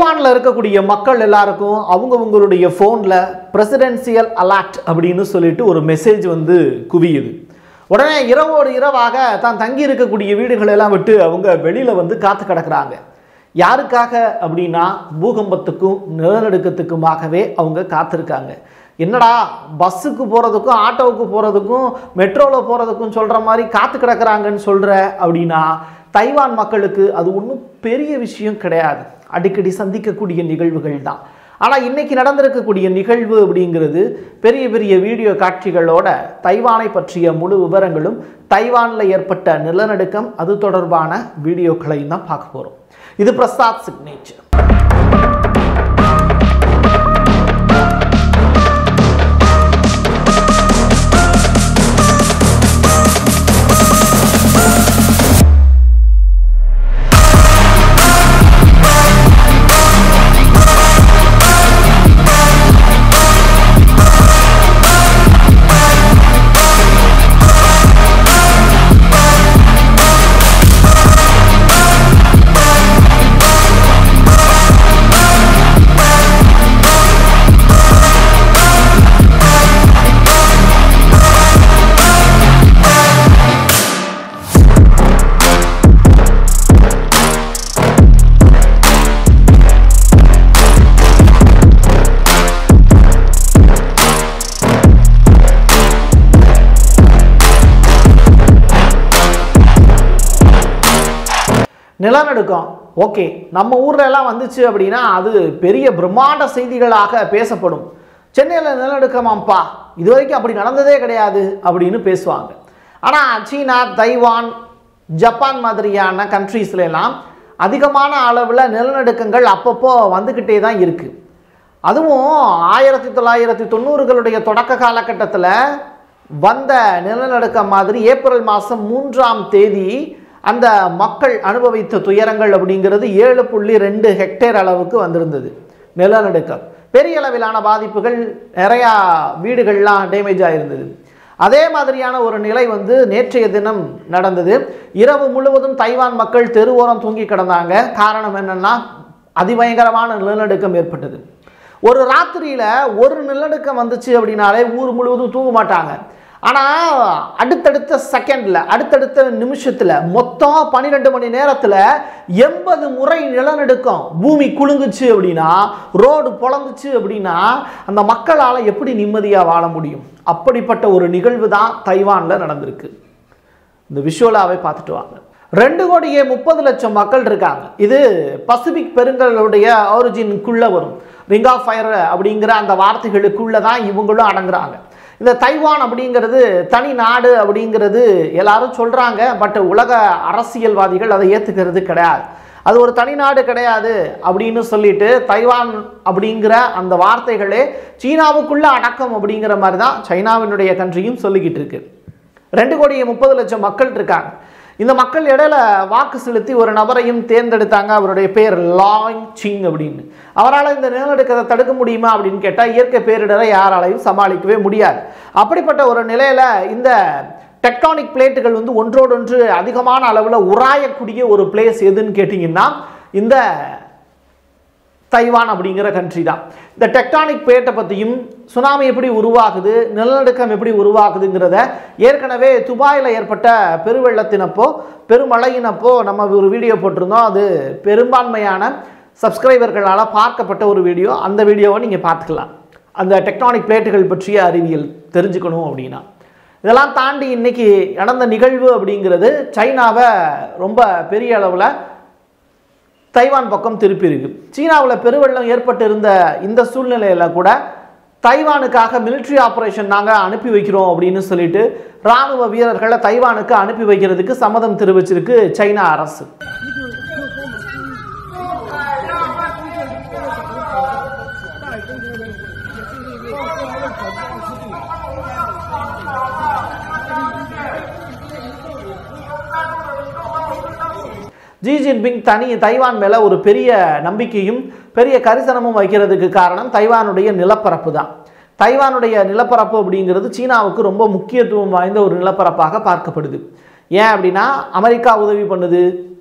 தைவானில் இருக்கக்கூடிய மக்கள் எல்லாருக்கும் அவங்கவங்களுடைய ஃபோனில் பிரசிடென்சியல் அலர்ட் அப்படின்னு சொல்லிட்டு ஒரு மெசேஜ் வந்து குவியுது உடனே இரவோடு இரவாக தான் தங்கி இருக்கக்கூடிய வீடுகள் எல்லாம் விட்டு அவங்க வெளியில் வந்து காத்து கிடக்குறாங்க யாருக்காக அப்படின்னா பூகம்பத்துக்கும் நிலநடுக்கத்துக்குமாகவே அவங்க காத்திருக்காங்க என்னடா பஸ்ஸுக்கு போகிறதுக்கும் ஆட்டோவுக்கு போகிறதுக்கும் மெட்ரோவில் போகிறதுக்கும் சொல்கிற மாதிரி காத்து கிடக்குறாங்கன்னு சொல்கிற அப்படின்னா தைவான் மக்களுக்கு அது ஒன்றும் பெரிய விஷயம் கிடையாது அடிக்கடி சந்திக்கக்கூடிய நிகழ்வுகள் தான் ஆனால் இன்னைக்கு நடந்திருக்கக்கூடிய நிகழ்வு அப்படிங்கிறது பெரிய பெரிய வீடியோ காட்சிகளோட தைவானை பற்றிய முழு விவரங்களும் தைவானில் ஏற்பட்ட நிலநடுக்கம் அது தொடர்பான வீடியோக்களையும் தான் பார்க்க போகிறோம் இது பிரசாத் சிக்னேச்சர் நிலநடுக்கம் ஓகே நம்ம ஊர்ல எல்லாம் வந்துச்சு அப்படின்னா அது பெரிய பிரம்மாண்ட செய்திகளாக பேசப்படும் சென்னையில் நிலநடுக்கமாம்ப்பா இது வரைக்கும் அப்படி நடந்ததே கிடையாது அப்படின்னு பேசுவாங்க ஆனால் சீனா தைவான் ஜப்பான் மாதிரியான கண்ட்ரீஸ்ல எல்லாம் அதிகமான அளவில் நிலநடுக்கங்கள் அப்பப்போ வந்துக்கிட்டே தான் இருக்குது அதுவும் ஆயிரத்தி தொள்ளாயிரத்தி தொண்ணூறுகளுடைய தொடக்க காலகட்டத்தில் வந்த நிலநடுக்கம் மாதிரி ஏப்ரல் மாதம் மூன்றாம் தேதி அந்த மக்கள் அனுபவித்த துயரங்கள் அப்படிங்கிறது ஏழு புள்ளி ரெண்டு ஹெக்டேர் அளவுக்கு வந்திருந்தது நிலநடுக்கம் பெரிய அளவிலான பாதிப்புகள் நிறையா வீடுகள்லாம் டேமேஜ் ஆயிருந்தது அதே மாதிரியான ஒரு நிலை வந்து நேற்றைய தினம் நடந்தது இரவு முழுவதும் தைவான் மக்கள் தெருவோரம் தூங்கி கிடந்தாங்க காரணம் என்னன்னா அதிபயங்கரமான நிலநடுக்கம் ஏற்பட்டது ஒரு ராத்திரியில் ஒரு நிலநடுக்கம் வந்துச்சு அப்படின்னாலே ஊர் முழுவதும் தூங்க மாட்டாங்க ஆனால் அடுத்தடுத்த செகண்டில் அடுத்தடுத்த நிமிஷத்தில் மொத்தம் பன்னிரெண்டு மணி நேரத்தில் எண்பது முறை நிலநடுக்கம் பூமி குலுங்குச்சு அப்படின்னா ரோடு பொழந்துச்சு அப்படின்னா அந்த மக்களால் எப்படி நிம்மதியாக வாழ முடியும் அப்படிப்பட்ட ஒரு நிகழ்வு தான் தைவானில் நடந்திருக்கு இந்த விஷுவலாவே பார்த்துட்டு வாங்க ரெண்டு கோடியே முப்பது லட்சம் மக்கள் இருக்காங்க இது பசிபிக் பெருங்கலுடைய ஆரிஜினுக்குள்ளே வரும் ரிங் ஆஃப் ஃபயர் அப்படிங்கிற அந்த வார்த்தைகளுக்குள்ளே தான் இவங்களும் அடங்குறாங்க இந்த தைவான் அப்படிங்கிறது தனி நாடு அப்படிங்கிறது எல்லாரும் சொல்கிறாங்க பட் உலக அரசியல்வாதிகள் அதை ஏற்றுக்கிறது கிடையாது அது ஒரு தனி நாடு கிடையாது அப்படின்னு சொல்லிட்டு தைவான் அப்படிங்கிற அந்த வார்த்தைகளே சீனாவுக்குள்ள அடக்கம் அப்படிங்கிற மாதிரி தான் சைனாவினுடைய கண்ட்ரியும் சொல்லிக்கிட்டு இருக்கு ரெண்டு கோடியே முப்பது லட்சம் மக்கள் இருக்காங்க இந்த மக்கள் இடையில வாக்கு செலுத்தி ஒரு நபரையும் தேர்ந்தெடுத்தாங்க அவருடைய பேர் லாங் சிங் அப்படின்னு அவரால் இந்த நிலநடுக்கத்தை தடுக்க முடியுமா அப்படின்னு கேட்டால் இயற்கை பேரிடரை யாராலையும் சமாளிக்கவே முடியாது அப்படிப்பட்ட ஒரு நிலையில இந்த டெக்டானிக் பிளேட்டுகள் வந்து ஒன்றோடொன்று அதிகமான அளவில் உராயக்கூடிய ஒரு பிளேஸ் எதுன்னு கேட்டிங்கன்னா இந்த தைவான் அப்படிங்கிற கண்ட்ரி தான் இந்த டெக்டானிக் பிளேட்டை பற்றியும் சுனாமி எப்படி உருவாகுது நிலநடுக்கம் எப்படி உருவாகுதுங்கிறத ஏற்கனவே துபாயில் ஏற்பட்ட பெருவெள்ளத்தினப்போ பெருமழையினப்போ நம்ம ஒரு வீடியோ போட்டிருந்தோம் அது பெரும்பான்மையான சப்ஸ்கிரைபர்களால் பார்க்கப்பட்ட ஒரு வீடியோ அந்த வீடியோவை நீங்கள் பார்த்துக்கலாம் அந்த டெக்டானிக் பிளேட்டுகள் பற்றிய அறிவியல் தெரிஞ்சுக்கணும் அப்படின்னா இதெல்லாம் தாண்டி இன்னைக்கு நடந்த நிகழ்வு அப்படிங்கிறது சைனாவை ரொம்ப பெரிய அளவில் தைவான் பக்கம் திருப்பி இருக்கு சீனாவில் பெருவெள்ளம் ஏற்பட்டு இருந்த இந்த சூழ்நிலையில் கூட தைவானுக்காக மிலிட்ரி ஆபரேஷன் நாங்கள் அனுப்பி வைக்கிறோம் அப்படின்னு சொல்லிட்டு ராணுவ வீரர்களை தைவானுக்கு அனுப்பி வைக்கிறதுக்கு சம்மதம் தெரிவிச்சிருக்கு சைனா அரசு ஜி ஜின்பிங் தனி தைவான் மேலே ஒரு பெரிய நம்பிக்கையும் பெரிய கரிசனமும் வைக்கிறதுக்கு காரணம் தைவானுடைய நிலப்பரப்பு தான் தைவானுடைய நிலப்பரப்பு அப்படிங்கிறது சீனாவுக்கு ரொம்ப முக்கியத்துவம் வாய்ந்த ஒரு நிலப்பரப்பாக பார்க்கப்படுது ஏன் அப்படின்னா அமெரிக்கா உதவி பண்ணுது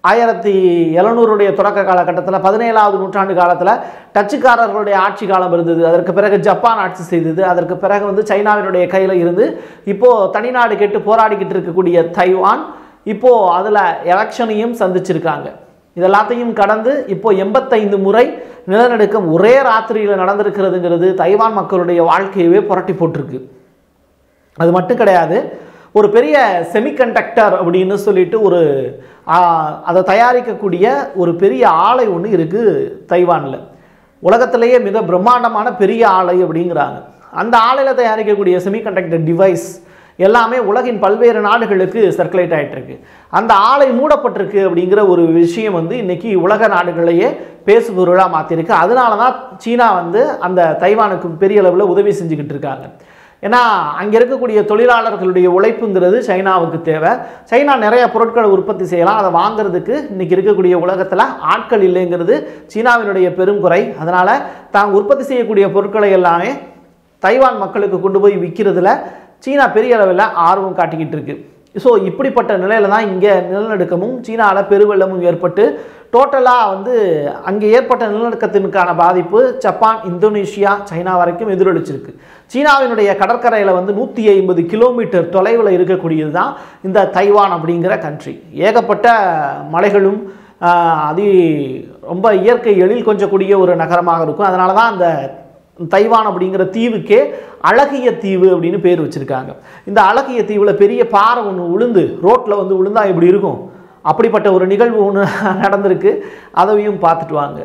ஆயிரத்தி எழுநூறுடைய தொடக்க காலகட்டத்தில் பதினேழாவது நூற்றாண்டு காலத்தில் டச்சுக்காரர்களுடைய ஆட்சி காலம் இருந்தது அதற்கு பிறகு ஜப்பான் ஆட்சி செய்தது அதற்கு பிறகு வந்து சைனாவினுடைய கையில் இருந்து இப்போது தனிநாடு கேட்டு போராடிக்கிட்டு இருக்கக்கூடிய தைவான் இப்போது அதில் எலெக்ஷனையும் சந்திச்சிருக்காங்க இதெல்லாத்தையும் கடந்து இப்போ எண்பத்தைந்து முறை நிலநடுக்கம் ஒரே ராத்திரியில் நடந்திருக்கிறதுங்கிறது தைவான் மக்களுடைய வாழ்க்கையவே புரட்டி போட்டிருக்கு அது மட்டும் கிடையாது ஒரு பெரிய செமிகண்டக்டர் அப்படின்னு சொல்லிட்டு ஒரு ஆ, அதை தயாரிக்கக்கூடிய ஒரு பெரிய ஆலை ஒன்று இருக்குது தைவானில் உலகத்திலேயே மிக பிரம்மாண்டமான பெரிய ஆலை அப்படிங்கிறாங்க அந்த ஆலையில் தயாரிக்கக்கூடிய செமிகண்டக்டர் டிவைஸ் எல்லாமே உலகின் பல்வேறு நாடுகளுக்கு சர்க்குலேட் ஆயிட்டு இருக்கு அந்த ஆலை மூடப்பட்டிருக்கு அப்படிங்கிற ஒரு விஷயம் வந்து இன்னைக்கு உலக நாடுகளையே பேசுபொருளாக மாற்றிருக்கு அதனால தான் சீனா வந்து அந்த தைவானுக்கு பெரிய அளவில் உதவி செஞ்சுக்கிட்டு இருக்காங்க ஏன்னா அங்கே இருக்கக்கூடிய தொழிலாளர்களுடைய உழைப்புங்கிறது சைனாவுக்கு தேவை சைனா நிறைய பொருட்களை உற்பத்தி செய்யலாம் அதை வாங்குறதுக்கு இன்னைக்கு இருக்கக்கூடிய உலகத்தில் ஆட்கள் இல்லைங்கிறது சீனாவினுடைய பெரும் குறை அதனால் தாங்க உற்பத்தி செய்யக்கூடிய பொருட்களை எல்லாமே தைவான் மக்களுக்கு கொண்டு போய் விற்கிறதுல சீனா பெரிய அளவில் ஆர்வம் காட்டிக்கிட்டு இருக்கு ஸோ இப்படிப்பட்ட நிலையில தான் இங்கே நிலநடுக்கமும் சீனாவில் பெருவெள்ளமும் ஏற்பட்டு டோட்டலாக வந்து அங்கே ஏற்பட்ட நிலநடுக்கத்திற்கான பாதிப்பு ஜப்பான் இந்தோனேஷியா சைனா வரைக்கும் எதிரொலிச்சிருக்கு சீனாவினுடைய கடற்கரையில் வந்து நூற்றி ஐம்பது கிலோமீட்டர் தொலைவில் இருக்கக்கூடியது தான் இந்த தைவான் அப்படிங்கிற கண்ட்ரி ஏகப்பட்ட மலைகளும் ஆஹ், அதி ரொம்ப இயற்கை எழில் கொஞ்சக்கூடிய ஒரு நகரமாக இருக்கும் அதனால தான் அந்த தைவான் அப்படிங்கிற தீவுக்கே அழகிய தீவு அப்படின்னு பேர் வச்சிருக்காங்க இந்த அழகிய தீவில் பெரிய பாறை ஒன்று உளுந்து ரோட்டில் வந்து விழுந்தா எப்படி இருக்கும் அப்படிப்பட்ட ஒரு நிகழ்வு ஒன்று நடந்திருக்கு அதையும் பார்த்துட்டு வாங்க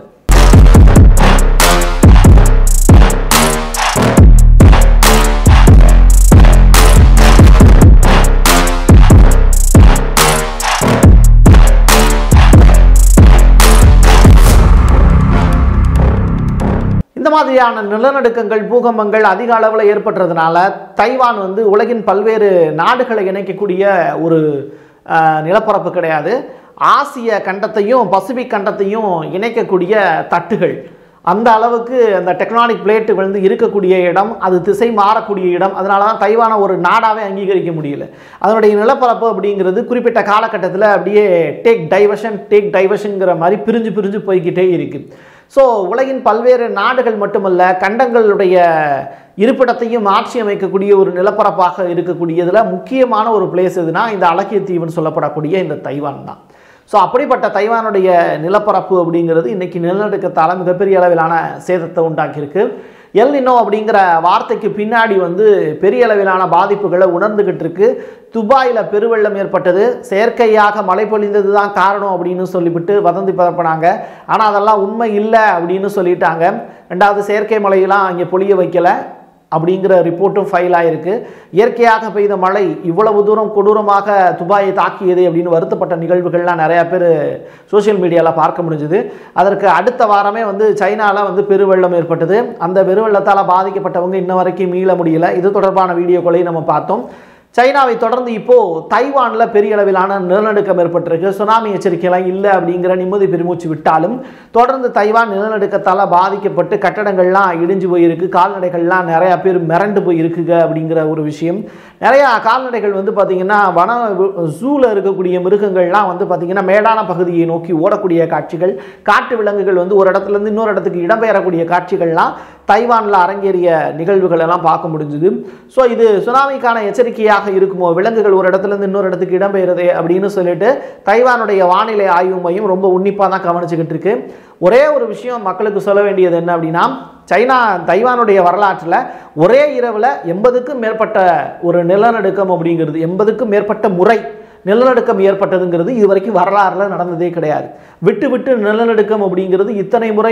இந்த மாதிரியான நிலநடுக்கங்கள் பூகம்பங்கள் அதிக அளவில் ஏற்படுறதுனால தைவான் வந்து உலகின் பல்வேறு நாடுகளை இணைக்கக்கூடிய ஒரு அஹ், நிலப்பரப்பு கிடையாது ஆசிய கண்டத்தையும் பசிபிக் கண்டத்தையும் இணைக்கக்கூடிய தட்டுகள் அந்த அளவுக்கு அந்த டெக்னானிக் பிளேட்டு வந்து இருக்கக்கூடிய இடம் அது திசை மாறக்கூடிய இடம் அதனால தான் தைவானை ஒரு நாடாவே அங்கீகரிக்க முடியல அதனுடைய நிலப்பரப்பு அப்படிங்கிறது குறிப்பிட்ட காலகட்டத்தில் அப்படியே டேக் டைவர்ஷன் டேக் டைவர்ஷனுங்கிற மாதிரி பிரிஞ்சு பிரிஞ்சு போய்கிட்டே இருக்கு ஸோ உலகின் பல்வேறு நாடுகள் மட்டுமல்ல கண்டங்களுடைய இருப்பிடத்தையும் மாற்றி அமைக்கக்கூடிய ஒரு நிலப்பரப்பாக இருக்கக்கூடியதில் முக்கியமான ஒரு பிளேஸ் எதுனா இந்த அழகிய தீவுன்னு சொல்லப்படக்கூடிய இந்த தைவான் தான் ஸோ அப்படிப்பட்ட தைவானுடைய நிலப்பரப்பு அப்படிங்கிறது இன்னைக்கு நிலநடுக்கத்தால் மிகப்பெரிய அளவிலான சேதத்தை உண்டாக்கியிருக்கு எல் நினோ அப்படிங்கிற வார்த்தைக்கு பின்னாடி வந்து பெரிய அளவிலான பாதிப்புகளை உணர்ந்துகிட்டு இருக்கு துபாயில் பெருவெள்ளம் ஏற்பட்டது செயற்கையாக மழை பொழிந்தது தான் காரணம் அப்படின்னு சொல்லிவிட்டு வதந்தி பரப்பினாங்க ஆனால் அதெல்லாம் உண்மை இல்லை அப்படின்னு சொல்லிட்டாங்க ரெண்டாவது செயற்கை மழையெல்லாம் அங்கே பொழிய வைக்கல அப்படிங்கிற ரிப்போர்ட்டும் ஃபைல் ஆயிருக்கு இயற்கையாக பெய்த மழை இவ்வளவு தூரம் கொடூரமாக துபாயை தாக்கியது அப்படின்னு வருத்தப்பட்ட நிகழ்வுகள்லாம் நிறையா பேர் சோஷியல் மீடியாவில் பார்க்க முடிஞ்சுது அதற்கு அடுத்த வாரமே வந்து சைனாவில் வந்து பெருவெள்ளம் ஏற்பட்டது அந்த பெருவெள்ளத்தால் பாதிக்கப்பட்டவங்க இன்ன வரைக்கும் மீள முடியல இது தொடர்பான வீடியோக்களையும் நம்ம பார்த்தோம் சைனாவை தொடர்ந்து இப்போ தைவானில் பெரிய அளவிலான நிலநடுக்கம் ஏற்பட்டிருக்கு சுனாமி எச்சரிக்கையெல்லாம் இல்லை அப்படிங்கிற நிம்மதி பெருமூச்சு விட்டாலும் தொடர்ந்து தைவான் நிலநடுக்கத்தால் பாதிக்கப்பட்டு கட்டடங்கள்லாம் இடிஞ்சு போயிருக்கு கால்நடைகள்லாம் நிறையா பேர் மிரண்டு போயிருக்குங்க அப்படிங்கிற ஒரு விஷயம் நிறையா கால்நடைகள் வந்து பார்த்திங்கன்னா வன ஜூவில் இருக்கக்கூடிய மிருகங்கள்லாம் வந்து பார்த்திங்கன்னா மேடான பகுதியை நோக்கி ஓடக்கூடிய காட்சிகள் காட்டு விலங்குகள் வந்து ஒரு இடத்துலேருந்து இன்னொரு இடத்துக்கு இடம்பெயரக்கூடிய காட்சிகள்லாம் தைவானில் அரங்கேறிய நிகழ்வுகள் எல்லாம் பார்க்க முடிஞ்சுது ஸோ இது சுனாமிக்கான எச்சரிக்கையாக இருக்குமோ விலங்குகள் ஒரு இடத்துலேருந்து இன்னொரு இடத்துக்கு இடம்பெயருதே அப்படின்னு சொல்லிட்டு தைவானுடைய வானிலை ஆய்வு மையம் ரொம்ப உன்னிப்பாக தான் கவனிச்சுக்கிட்டு இருக்கு ஒரே ஒரு விஷயம் மக்களுக்கு சொல்ல வேண்டியது என்ன அப்படின்னா சைனா தைவானுடைய வரலாற்றில் ஒரே இரவில் எண்பதுக்கும் மேற்பட்ட ஒரு நிலநடுக்கம் அப்படிங்கிறது எண்பதுக்கும் மேற்பட்ட முறை நிலநடுக்கம் ஏற்பட்டதுங்கிறது இது வரைக்கும் வரலாறுல நடந்ததே கிடையாது விட்டு விட்டு நிலநடுக்கம் அப்படிங்கிறது இத்தனை முறை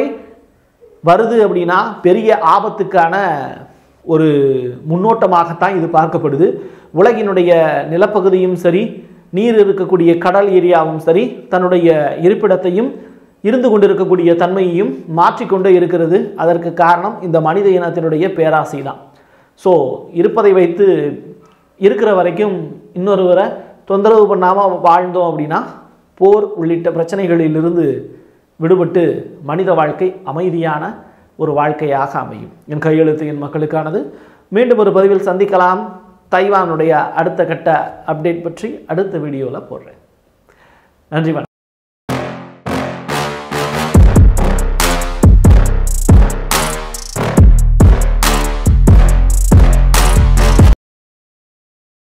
வருது அப்படின்னா பெரிய ஆபத்துக்கான ஒரு முன்னோட்டமாகத்தான் இது பார்க்கப்படுது உலகினுடைய நிலப்பகுதியும் சரி நீர் இருக்கக்கூடிய கடல் ஏரியாவும் சரி தன்னுடைய இருப்பிடத்தையும் இருந்து கொண்டிருக்கக்கூடிய தன்மையையும் மாற்றிக்கொண்டே இருக்கிறது அதற்கு காரணம் இந்த மனித இனத்தினுடைய பேராசை தான் ஸோ இருப்பதை வைத்து இருக்கிற வரைக்கும் இன்னொருவரை தொந்தரவு பண்ணாமல் வாழ்ந்தோம் அப்படின்னா போர் உள்ளிட்ட பிரச்சனைகளிலிருந்து விடுபட்டு மனித வாழ்க்கை அமைதியான ஒரு வாழ்க்கையாக அமையும் என் கையெழுத்து என் மக்களுக்கானது மீண்டும் ஒரு பதிவில் சந்திக்கலாம் தைவானுடைய அடுத்த கட்ட அப்டேட் பற்றி அடுத்த வீடியோவில் போடுறேன் நன்றி வணக்கம்